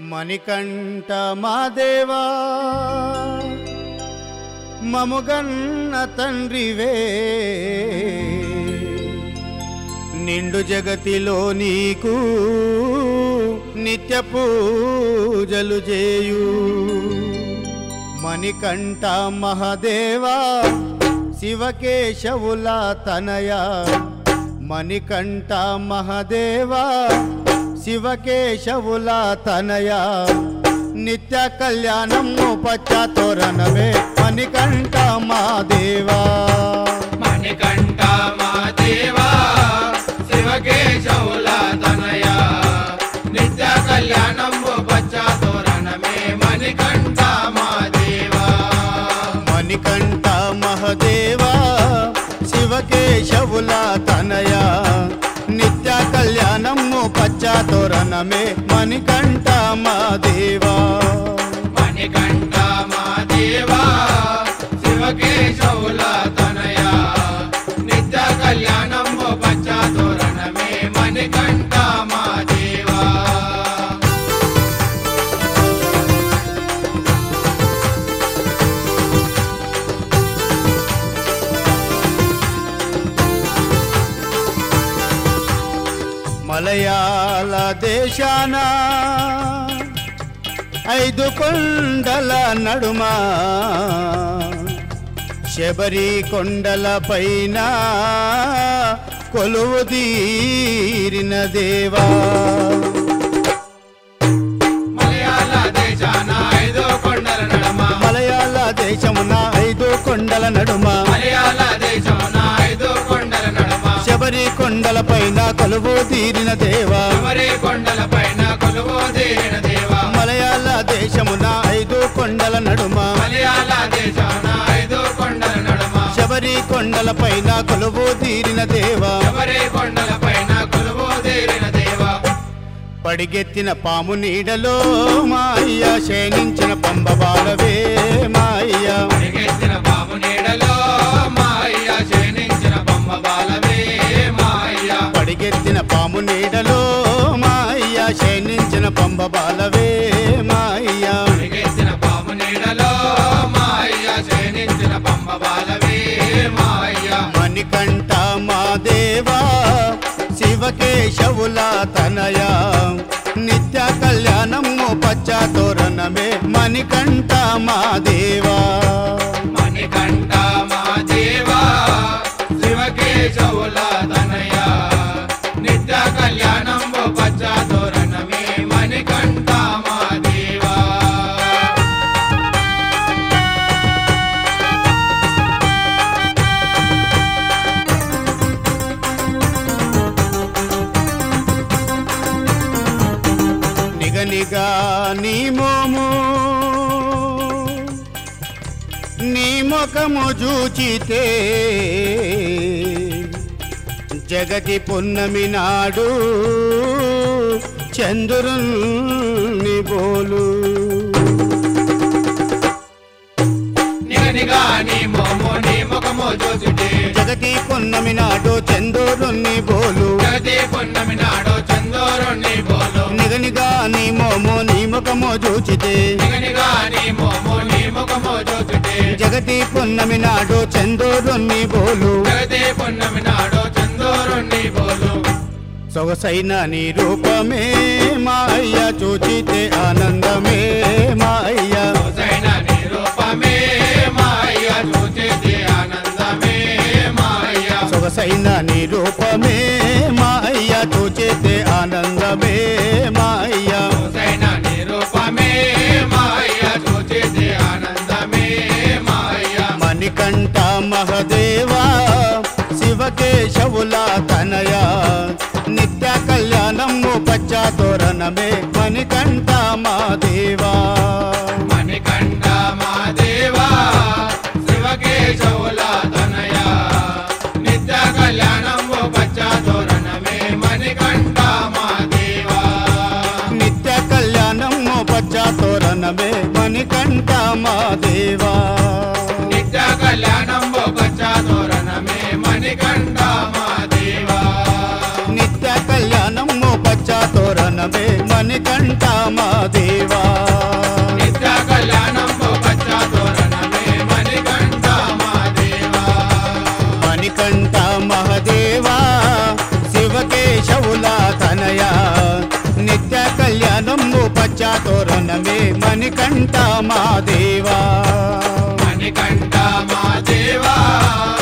మణికంఠ మాదేవా మముగన్న తండ్రివే నిండు జగతిలో నీకు నిత్య పూజలు చేయు మణికంఠ మహదేవా శివకేశవుల తనయ మణికంఠ మహదేవా శివకేశవుల తనయ నిత్య కళ్యాణము పచ్చతోరణమే మణికంఠ మాదేవా మణికంఠ మా దేవా శివకేశవుల తనయ నిత్య కళ్యాణంబు పచ్చ తోరణమే మణికంఠ మా దేవా మణికంఠ మహదేవా శివకేశవుల తనయ నిత్య కళ్యాణము పచ్చతోరణమే మణికంఠ మాదేవా మణికంఠ మా దేవా శివకేశవుల తనయ నిత్య కళ్యాణంబు పచ్చ తోరణమే మణికంఠ మా దేవా మలయాళ దేశాన ఐదు కొండల నడుమ శబరి కొండల పైన కొలువు తీరిన దేవా మలయాళ దేశాన ఐదో కొండల నడమ మలయాళ దేశమున ఐదు కొండల నడుమ మలయాళ దేశమున ఐదో కొండల నడమ శబరి కొండల పైన కొలువు తీరిన దేవా శబరి కొండల పైన కొలువు దేన దేవా మలయాళ దేశమున ఐదు కొండల నడుమ మలయాళ దేశాన ఐదో కొండల నడమ శబరి కొండల పైన కొలువు తీరిన దేవా శబరి కొండల పైన కొలువు దేరిన దేవా పడిగెత్తిన పాము నీడలో మాయ్య శయనించిన పంబబాలవే మాయ్య పరిగెత్తిన బాబు నీడలో మాయ శయనించిన బొమ్మ బాలవే మాయ పడిగెత్తిన పాము నీడలో మాయ్య శయనించిన పంబబాలవే మాయ్య పరిగెత్తిన బాబు నీడలో మాయ శయనించిన బొమ్మ బాలవే మాయ మణికంఠ మా దేవా శివకేశవుల తనయ నిత్య కళ్యాణము పచ్చ తోరణమే మణికంఠ మా దేవా మణికంఠ మా దేవా శివకేశవుల తనయ నిత్య కళ్యాణం పచ్చ తోరణమే మణికంఠ మా దేవా నిగనిగా నీ మోము నీ ముఖము చూచితే జగతి పున్నమి నాడు చంద్రుని బోలు నిగనిగా నీ మోము నీ ముఖము చూచుటే జగతి పున్నమి నాడు చంద్రుని బోలు జగతి పున్నమి నాడు చందోరుణ్ణి బోలు నిగనిగా నీ మోము నీ ముఖము చూచితే నిగనిగా నీ మోము నీ ముఖము చూచుటే జగతి పున్నమి నాడు చంద్రుని బోలు జగతి పున్నమి నాడు చందోరుణ్ణి బోలు సొగసైన నీ రూపమే మాయ్య చూచితే ఆనందమే మాయ్య సొగసైన నీ రూపమే మాయ చూచేది ఆనందమే మాయ సొగసైన నీ రూపమే మాయ్య చూచితే ఆనందమే మాయ్య సొగసైన నీ రూపమే మాయ చూచేది ఆనందమే మాయ మణికంఠ మహదేవా శివకేశవుల తనయ నిత్య కళ్యాణము పచ్చ తోరణమే మణికంఠ మాదేవా మణికంఠ మా దేవా శివకేశవుల తనయ నిత్య కళ్యాణం పచ్చ తోరణమే మణికంఠ మా దేవా నిత్య కళ్యాణము పచ్చ తోరణమే మణికంఠ మాదేవా నిత్య కళ్యాణం పచ్చ తోరణమే మణికంఠ మా దేవా నిత్య కళ్యాణము పచ్చ తోరణమే మణికంఠ మాదేవా మచ్చా తోరణమే మణికంఠ మా దేవా మణికంఠ మా దేవా